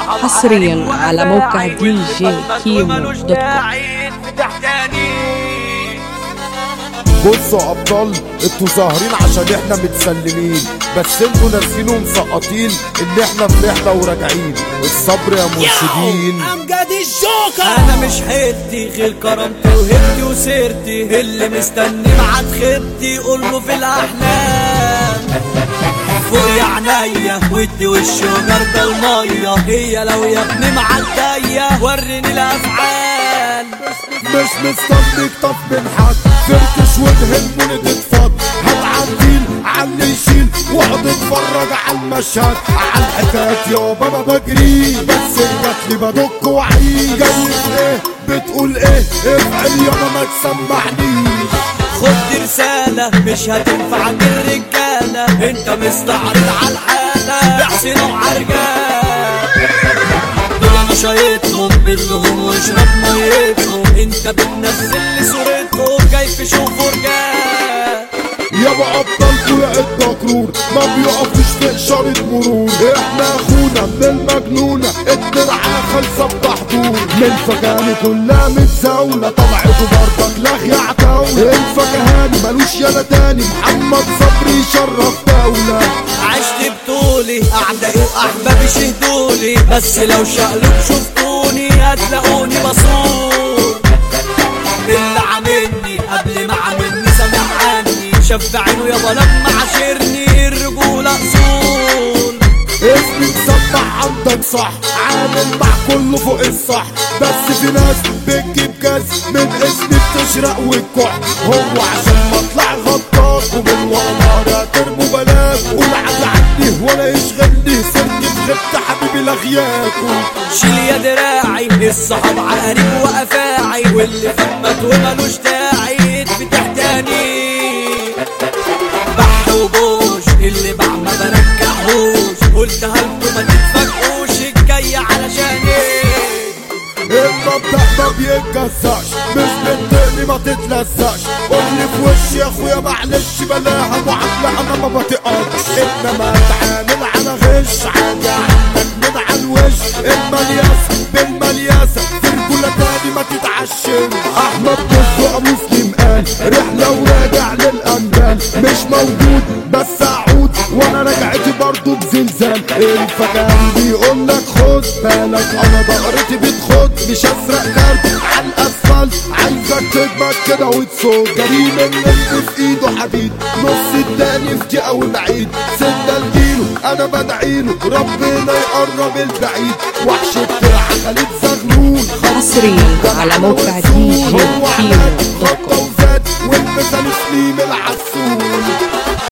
الصحاب حصرياً على موقع دي جي كيمو دوت كوم. بصوا ابطال انتوا ظاهرين عشان احنا متسلمين بس انتوا ناسيين ومسقطين ان احنا في رحله وراجعين الصبر يا مرشدين امجد الجوكر انا مش حيلتي غير كرامتي وهبتي وسيرتي اللي مستني معاد خيبتي قوله في الاحلام فوق يا عينيا ودي والشجر ده الميه هي لو يا ابني معديه وريني الافعال مش مستنيك طب من حد فركش وتهمني تتفض هتعديل عاللي يشيل واقعد اتفرج على المشهد على الحكايات يابا ما بجري بس جاتلي بدك وعيد جاي ايه بتقول ايه افعل يابا ما تسمعنيش خد دي رسالة مش هتنفعك الرجالة انت مستعرض على الحالة احسن وعرجال دول انا شايطهم باللهم واشرب ميتهم انت بتنزل لي صورتهم جاي في شوف رجال يابا ابطال طلع الدكرور ما بيقفش في اشارة مرور احنا اخونا من المجنونة الدرعة خالصة بتحضور من فكاني كلها متزاولة طلعته برضك لاغية عتاولة الفكهاني ملوش يالا تاني محمد صبري يشرف دولة عشت بطولي اعدائي واحبابي شهدولي بس لو شقلب شفتوني هتلاقوني بصور اللي عاملني قبل ما عاملني سامع عني شاف عينه يابا لما عاشرني الرجولة اصول اسمي مسمع عندك صح عامل مع كله فوق الصح بس في ناس بتجيب كاس من اسمي بتشرق والكح هو عشان ما اطلع غطاس ومن ورا ترموا بلاك قول عدل عني ولا يشغلني سرني في غبت حبيبي لغياكم شيل يا دراعي الصحاب عقارب وافاعي واللي فمت وملوش داعي يتفتح تاني بح وبوش اللي باع ما برجعهوش قلتها لكم ما تتفاجئوش الجاي علشاني المبدأ ما بيتجزاش مش بتقلي ما تتلزقش قولي في وشي يا اخويا معلش بلاها معاملة انا ما بطيقكش انما اتعامل على غش عادي عنك من على الوش الملياسة بالملياسة في رجولة تاني ما تتعشم احمد بص مسلم قال رحلة وراجع للأندال مش موجود بس اعود وانا رجعتي برضو بزلزال الفكان بيقول لك خد بالك انا ضهرتي بتخد مش اسرق كارت على الاسفلت عايزك تجمد كده وتصوت جريمة اللي في ايده حديد نص التاني في دقيقة وبعيد سنة لجيله انا بدعيله ربنا يقرب البعيد وحش الترعة خالد زغلول حصرياً على موقع دي جي هو كيمو علاج دوت خطة كوم.